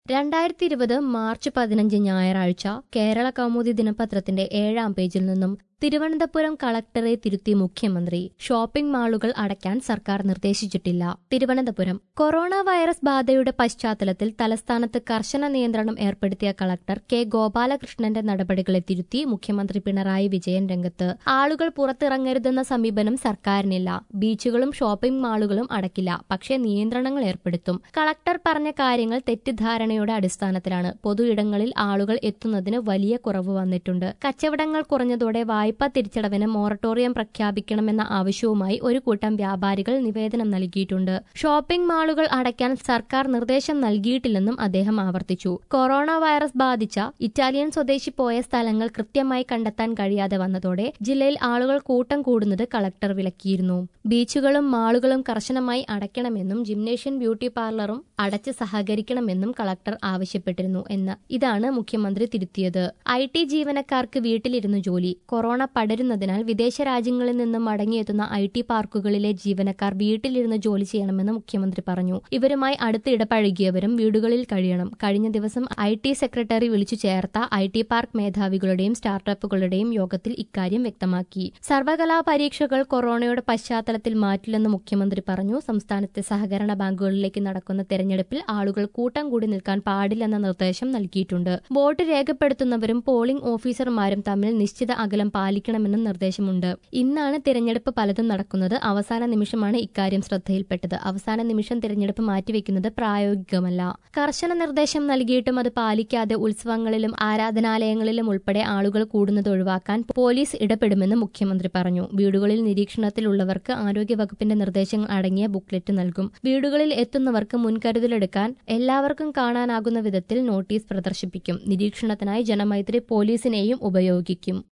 രണ്ടായിരത്തി ഇരുപത് മാർച്ച് പതിനഞ്ച് ഞായറാഴ്ച കേരള കൗമുദി ദിനപത്രത്തിന്റെ ഏഴാം പേജിൽ നിന്നും തിരുവനന്തപുരം കളക്ടറെ തിരുത്തി മുഖ്യമന്ത്രി ഷോപ്പിംഗ് മാളുകൾ അടയ്ക്കാൻ സർക്കാർ നിർദ്ദേശിച്ചിട്ടില്ല തിരുവനന്തപുരം കൊറോണ വൈറസ് ബാധയുടെ പശ്ചാത്തലത്തിൽ തലസ്ഥാനത്ത് കർശന നിയന്ത്രണം ഏർപ്പെടുത്തിയ കളക്ടർ കെ ഗോപാലകൃഷ്ണന്റെ നടപടികളെ തിരുത്തി മുഖ്യമന്ത്രി പിണറായി വിജയൻ രംഗത്ത് ആളുകൾ പുറത്തിറങ്ങരുതെന്ന സമീപനം സർക്കാരിനില്ല ബീച്ചുകളും ഷോപ്പിംഗ് മാളുകളും അടക്കില്ല പക്ഷേ നിയന്ത്രണങ്ങൾ ഏർപ്പെടുത്തും കളക്ടർ പറഞ്ഞ കാര്യങ്ങൾ തെറ്റിദ്ധാരണയുടെ അടിസ്ഥാനത്തിലാണ് പൊതു ഇടങ്ങളിൽ ആളുകൾ എത്തുന്നതിന് വലിയ കുറവ് വന്നിട്ടുണ്ട് കച്ചവടങ്ങൾ കുറഞ്ഞതോടെ വായ്പാ തിരിച്ചടവിന് മൊറട്ടോറിയം പ്രഖ്യാപിക്കണമെന്ന ആവശ്യവുമായി ഒരു കൂട്ടം വ്യാപാരികൾ നിവേദനം നൽകിയിട്ടുണ്ട് ഷോപ്പിംഗ് മാളുകൾ അടയ്ക്കാൻ സർക്കാർ നിർദ്ദേശം നൽകിയിട്ടില്ലെന്നും അദ്ദേഹം ആവർത്തിച്ചു കൊറോണ വൈറസ് ബാധിച്ച ഇറ്റാലിയൻ സ്വദേശി പോയ സ്ഥലങ്ങൾ കൃത്യമായി കണ്ടെത്താൻ കഴിയാതെ വന്നതോടെ ജില്ലയിൽ ആളുകൾ കൂട്ടം കൂടുന്നത് കളക്ടർ വിലക്കിയിരുന്നു ബീച്ചുകളും മാളുകളും കർശനമായി അടയ്ക്കണമെന്നും ജിംനേഷ്യൻ ബ്യൂട്ടി പാർലറും അടച്ച് സഹകരിക്കണമെന്നും കളക്ടർ ആവശ്യപ്പെട്ടിരുന്നു എന്ന് ഇതാണ് മുഖ്യമന്ത്രി തിരുത്തിയത് ഐ ടി ജീവനക്കാർക്ക് വീട്ടിലിരുന്ന് ജോലി കൊറോണ പടരുന്നതിനാൽ വിദേശ രാജ്യങ്ങളിൽ നിന്നും മടങ്ങിയെത്തുന്ന ഐ ടി പാർക്കുകളിലെ ജീവനക്കാർ വീട്ടിലിരുന്ന് ജോലി ചെയ്യണമെന്ന് മുഖ്യമന്ത്രി പറഞ്ഞു ഇവരുമായി അടുത്ത് ഇടപഴകിയവരും വീടുകളിൽ കഴിയണം കഴിഞ്ഞ ദിവസം ഐ ടി സെക്രട്ടറി വിളിച്ചു ചേർത്ത ഐ ടി പാർക്ക് മേധാവികളുടെയും സ്റ്റാർട്ടപ്പുകളുടെയും യോഗത്തിൽ ഇക്കാര്യം വ്യക്തമാക്കി സർവകലാ പരീക്ഷകൾ കൊറോണയുടെ പശ്ചാത്തലത്തിൽ മാറ്റില്ലെന്ന് മുഖ്യമന്ത്രി പറഞ്ഞു സംസ്ഥാനത്തെ സഹകരണ ബാങ്കുകളിലേക്ക് നടക്കുന്ന തെരഞ്ഞെടുപ്പിൽ ആളുകൾ കൂട്ടം കൂടി നിൽക്കാൻ പാടില്ലെന്ന നിർദ്ദേശം നൽകിയിട്ടുണ്ട് വോട്ട് രേഖപ്പെടുത്തുന്നവരും പോളിംഗ് ഓഫീസർമാരും തമ്മിൽ നിശ്ചിത അകലം പാലിക്കണമെന്നും നിർദ്ദേശമുണ്ട് ഇന്നാണ് തിരഞ്ഞെടുപ്പ് പലതും നടക്കുന്നത് അവസാന നിമിഷമാണ് ഇക്കാര്യം ശ്രദ്ധയിൽപ്പെട്ടത് അവസാന നിമിഷം തിരഞ്ഞെടുപ്പ് മാറ്റിവെക്കുന്നത് പ്രായോഗികമല്ല കർശന നിർദ്ദേശം നൽകിയിട്ടും അത് പാലിക്കാതെ ഉത്സവങ്ങളിലും ആരാധനാലയങ്ങളിലും ഉൾപ്പെടെ ആളുകൾ കൂടുന്നത് ഒഴിവാക്കാൻ പോലീസ് ഇടപെടുമെന്ന് മുഖ്യമന്ത്രി പറഞ്ഞു വീടുകളിൽ നിരീക്ഷണത്തിലുള്ളവർക്ക് ആരോഗ്യവകുപ്പിന്റെ നിർദ്ദേശങ്ങൾ അടങ്ങിയ ബുക്ക്ലെറ്റ് നൽകും വീടുകളിൽ എത്തുന്നവർക്ക് മുൻകരുതലെടുക്കാൻ എല്ലാവർക്കും കാണാനാകുന്ന വിധത്തിൽ നോട്ടീസ് പ്രദർശിപ്പിക്കും നിരീക്ഷണത്തിനായി ജനമൈത്രി പോലീസിനെയും ഉപയോഗിക്കും